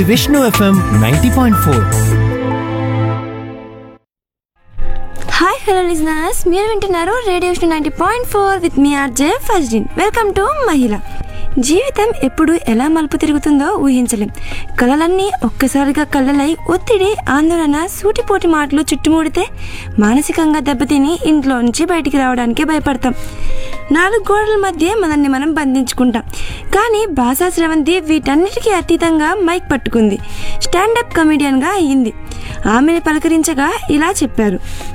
Vishnu FM ninety point four hi hello listeners మీరు వింటున్నారు radio ninety point four with మీ RJ ఫస్టిన్ welcome to మహిళ జీవితం ఎప్పుడు ఎలా మలుపు తిరుగుతుందో ఊహించలేం కలలన్నీ ఒక్కసారిగా కళ్ళలై ఒత్తిడి ఆందోళన సూటిపోటి మాటలు చుట్టుముడితే మానసికంగా దెబ్బతిని ఇంట్లో నుంచి బయటికి రావడానికి భయపడతాం నాలుగు గోడల మధ్య మనల్ని మనం బంధించుకుంటాం కానీ భాషా స్రవంతి వీటన్నిటికీ అతీతంగా మైక్ పట్టుకుంది స్టాండప్ కమెడియన్గా అయ్యింది ఆమెను పలకరించగా ఇలా చెప్పారు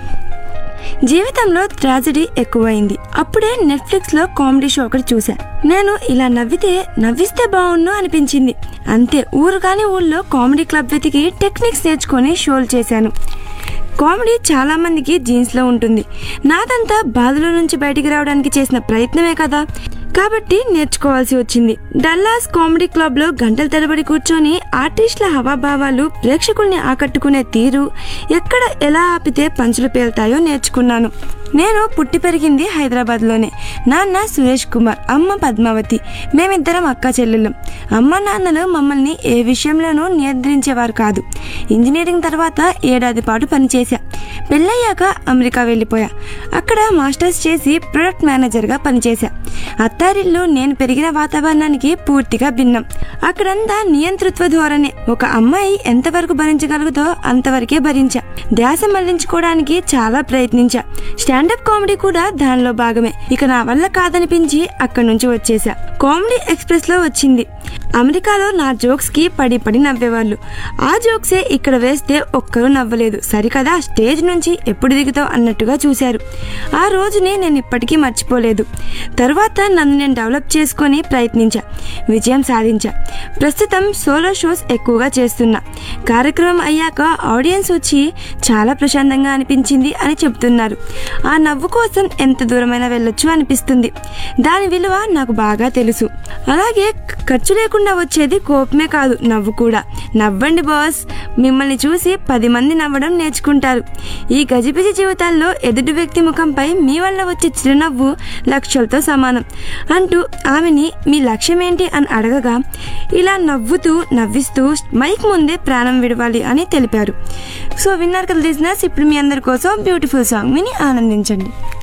జీవితంలో ట్రాజడీ ఎక్కువైంది అప్పుడే నెట్ఫ్లిక్స్ లో కామెడీ షో ఒకటి చూసా నేను ఇలా నవ్వితే నవ్విస్తే బాగుండు అనిపించింది అంతే ఊరు కాని ఊళ్ళో కామెడీ క్లబ్ వెతికి టెక్నిక్స్ నేర్చుకొని షోలు చేశాను కామెడీ చాలా మందికి జీన్స్ లో ఉంటుంది నాదంతా బాధల నుంచి బయటికి రావడానికి చేసిన ప్రయత్నమే కదా కాబట్టి నేర్చుకోవాల్సి వచ్చింది డల్లాస్ కామెడీ క్లబ్ లో గంటల తరబడి కూర్చొని ఆర్టిస్టుల హవాభావాలు ప్రేక్షకుల్ని ఆకట్టుకునే తీరు ఎక్కడ ఎలా ఆపితే పంచులు పేలుతాయో నేర్చుకున్నాను నేను పుట్టి పెరిగింది హైదరాబాద్ లోనే నాన్న సురేష్ కుమార్ అమ్మ పద్మావతి మేమిద్దరం అక్క చెల్లెళ్ళం అమ్మ నాన్నలు మమ్మల్ని ఏ విషయంలోనూ నియంత్రించేవారు కాదు ఇంజనీరింగ్ తర్వాత ఏడాది పాటు పనిచేశా పెళ్ళయ్యాక అమెరికా వెళ్ళిపోయా అక్కడ మాస్టర్స్ చేసి ప్రొడక్ట్ మేనేజర్గా పనిచేశా అత్తారిల్లు నేను పెరిగిన వాతావరణానికి పూర్తిగా భిన్నం అక్కడంతా నియంతృత్వ ధోరణి ఒక అమ్మాయి ఎంతవరకు భరించగలుగుతో అంతవరకే భరించా ధ్యాస మళ్లించుకోవడానికి చాలా ప్రయత్నించా స్టాండప్ కామెడీ కూడా దానిలో భాగమే ఇక నా వల్ల కాదనిపించి అక్కడి నుంచి వచ్చేసా కామెడీ ఎక్స్ప్రెస్ లో వచ్చింది అమెరికాలో నా జోక్స్ కి పడి పడి నవ్వేవాళ్ళు ఆ జోక్సే ఇక్కడ వేస్తే ఒక్కరూ నవ్వలేదు సరికదా స్టేజ్ నుంచి ఎప్పుడు దిగుతావు అన్నట్టుగా చూశారు ఆ రోజుని నేను ఇప్పటికీ మర్చిపోలేదు తరువాత నన్ను నేను డెవలప్ చేసుకొని ప్రయత్నించా విజయం సాధించా ప్రస్తుతం సోలో షోస్ ఎక్కువగా చేస్తున్నా కార్యక్రమం అయ్యాక ఆడియన్స్ వచ్చి చాలా ప్రశాంతంగా అనిపించింది అని చెప్తున్నారు ఆ నవ్వు కోసం ఎంత దూరమైనా వెళ్ళొచ్చు అనిపిస్తుంది దాని విలువ నాకు బాగా తెలుసు అలాగే ఖర్చు లేకుండా వచ్చేది కోపమే కాదు నవ్వు కూడా నవ్వండి బాస్ మిమ్మల్ని చూసి పది మంది నవ్వడం నేర్చుకుంటారు ఈ గజిబిజి జీవితాల్లో ఎదుటి వ్యక్తి ముఖంపై మీ వల్ల వచ్చే చిరునవ్వు లక్షలతో సమానం అంటూ ఆమెని మీ లక్ష్యం ఏంటి అని అడగగా ఇలా నవ్వుతూ నవ్విస్తూ మైక్ ముందే ప్రాణం విడవాలి అని తెలిపారు సో విన్నారు కదా లిజినర్స్ ఇప్పుడు మీ అందరి కోసం బ్యూటిఫుల్ సాంగ్ విని ఆనందించండి